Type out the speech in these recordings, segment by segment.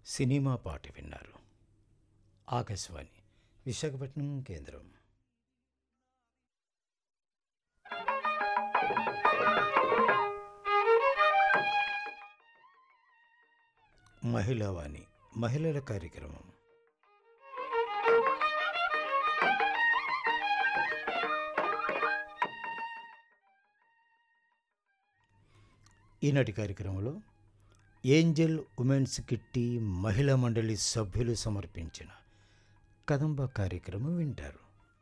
cinema పాట విన్నారు ఆకాశవాణి విశాఖపట్నం కేంద్రం మహిళావాణి మహిళల కార్యక్రమం ఈనాటి కార్యక్రమంలో ఏంజల్ ఉమెన్స్ కిట్టి మహిళా మండలి సభ్యులు సమర్పించిన కదంబ కార్యక్రమం వింటారు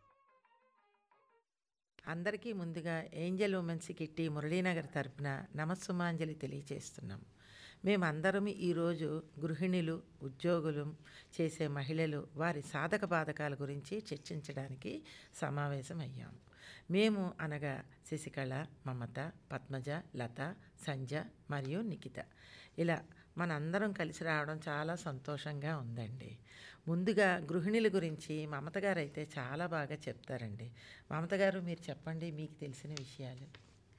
అందరికీ ముందుగా ఏంజల్ ఉమెన్స్ కిట్టి మురళీనగర్ తరపున నమస్సుమాంజలి తెలియజేస్తున్నాం మేమందరం ఈరోజు గృహిణులు ఉద్యోగులు చేసే మహిళలు వారి సాధక బాధకాల గురించి చర్చించడానికి సమావేశం అయ్యాం మేము అనగా శశికళ మమత పద్మజ లత సంజ మరియు నిఖిత ఇలా మనందరం కలిసి రావడం చాలా సంతోషంగా ఉందండి ముందుగా గృహిణుల గురించి మమత గారు అయితే చాలా బాగా చెప్తారండి మమత గారు మీరు చెప్పండి మీకు తెలిసిన విషయాలు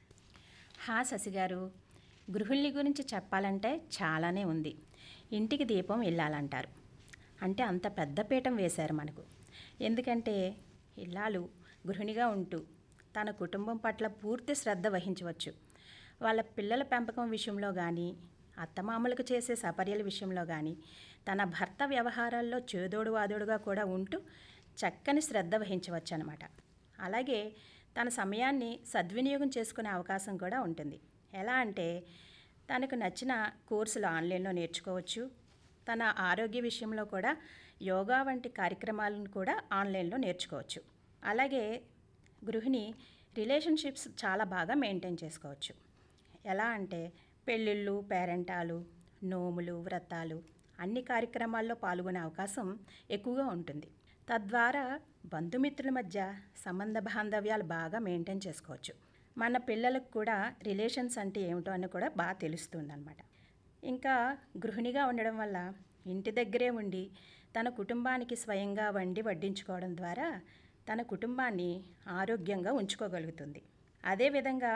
హా శశి గారు గృహిణి గురించి చెప్పాలంటే చాలానే ఉంది ఇంటికి దీపం వెళ్ళాలంటారు అంటే అంత పెద్ద పీఠం వేశారు మనకు ఎందుకంటే ఇల్లాలు గృహిణిగా ఉంటూ తన కుటుంబం పట్ల పూర్తి శ్రద్ధ వహించవచ్చు వాళ్ళ పిల్లల పెంపకం విషయంలో కానీ అత్తమామలకు చేసే సపర్యల విషయంలో కానీ తన భర్త వ్యవహారాల్లో చేదోడు వాదోడుగా కూడా ఉంటూ చక్కని శ్రద్ధ వహించవచ్చు అనమాట అలాగే తన సమయాన్ని సద్వినియోగం చేసుకునే అవకాశం కూడా ఉంటుంది ఎలా అంటే తనకు నచ్చిన కోర్సులు ఆన్లైన్లో నేర్చుకోవచ్చు తన ఆరోగ్య విషయంలో కూడా యోగా వంటి కార్యక్రమాలను కూడా ఆన్లైన్లో నేర్చుకోవచ్చు అలాగే గృహిణి రిలేషన్షిప్స్ చాలా బాగా మెయింటైన్ చేసుకోవచ్చు ఎలా అంటే పెళ్ళిళ్ళు పేరెంటాలు నోములు వ్రతాలు అన్ని కార్యక్రమాల్లో పాల్గొనే అవకాశం ఎక్కువగా ఉంటుంది తద్వారా బంధుమిత్రుల మధ్య సంబంధ బాంధవ్యాలు బాగా మెయింటైన్ చేసుకోవచ్చు మన పిల్లలకు కూడా రిలేషన్స్ అంటే ఏమిటో అని కూడా బాగా తెలుస్తుంది అనమాట ఇంకా గృహిణిగా ఉండడం వల్ల ఇంటి దగ్గరే ఉండి తన కుటుంబానికి స్వయంగా వండి వడ్డించుకోవడం ద్వారా తన కుటుంబాన్ని ఆరోగ్యంగా ఉంచుకోగలుగుతుంది అదేవిధంగా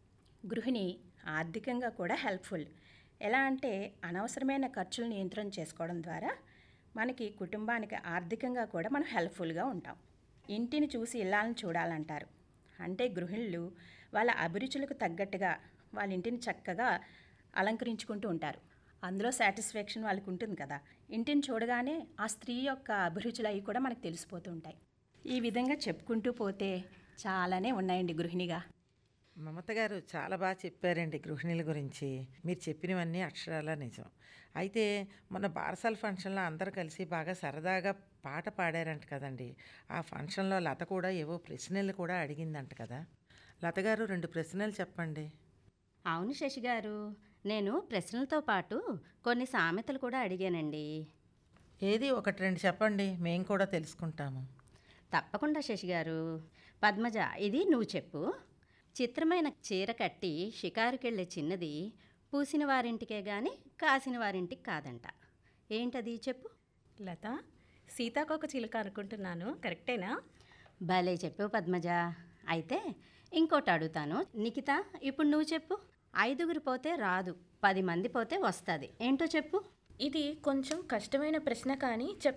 గృహిణి ఆర్థికంగా కూడా హెల్ప్ఫుల్ ఎలా అంటే అనవసరమైన ఖర్చులు నియంత్రణ చేసుకోవడం ద్వారా మనకి కుటుంబానికి ఆర్థికంగా కూడా మనం హెల్ప్ఫుల్గా ఉంటాం ఇంటిని చూసి ఇల్లాలను చూడాలంటారు అంటే గృహిణులు వాళ్ళ అభిరుచులకు తగ్గట్టుగా వాళ్ళ ఇంటిని చక్కగా అలంకరించుకుంటూ ఉంటారు అందులో సాటిస్ఫాక్షన్ వాళ్ళకి ఉంటుంది కదా ఇంటిని చూడగానే ఆ స్త్రీ యొక్క అభిరుచులు అవి కూడా మనకు తెలిసిపోతూ ఉంటాయి ఈ విధంగా చెప్పుకుంటూ పోతే చాలానే ఉన్నాయండి గృహిణిగా మమత గారు చాలా బాగా చెప్పారండి గృహిణుల గురించి మీరు చెప్పినవన్నీ అక్షరాల నిజం అయితే మొన్న బారసాల ఫంక్షన్లో అందరూ కలిసి బాగా సరదాగా పాట పాడారంట కదండి ఆ ఫంక్షన్లో లత కూడా ఏవో ప్రశ్నలు కూడా అడిగిందంట కదా లత గారు రెండు ప్రశ్నలు చెప్పండి అవును శశి గారు నేను ప్రశ్నలతో పాటు కొన్ని సామెతలు కూడా అడిగానండి ఏది ఒకటి రెండు చెప్పండి మేము కూడా తెలుసుకుంటాము తప్పకుండా శశి గారు పద్మజ ఇది నువ్వు చెప్పు చిత్రమైన చీర కట్టి షికారుకెళ్ళే చిన్నది పూసిన వారింటికే గాని కాసిన వారింటికి కాదంట ఏంటది చెప్పు లత సీతాకోక చిలుక అనుకుంటున్నాను కరెక్టేనా భలే చెప్పావు పద్మజ అయితే ఇంకోటి అడుగుతాను నిఖిత ఇప్పుడు నువ్వు చెప్పు ఐదుగురు పోతే రాదు పది మంది పోతే వస్తుంది ఏంటో చెప్పు ఇది కొంచెం కష్టమైన ప్రశ్న కానీ చెప్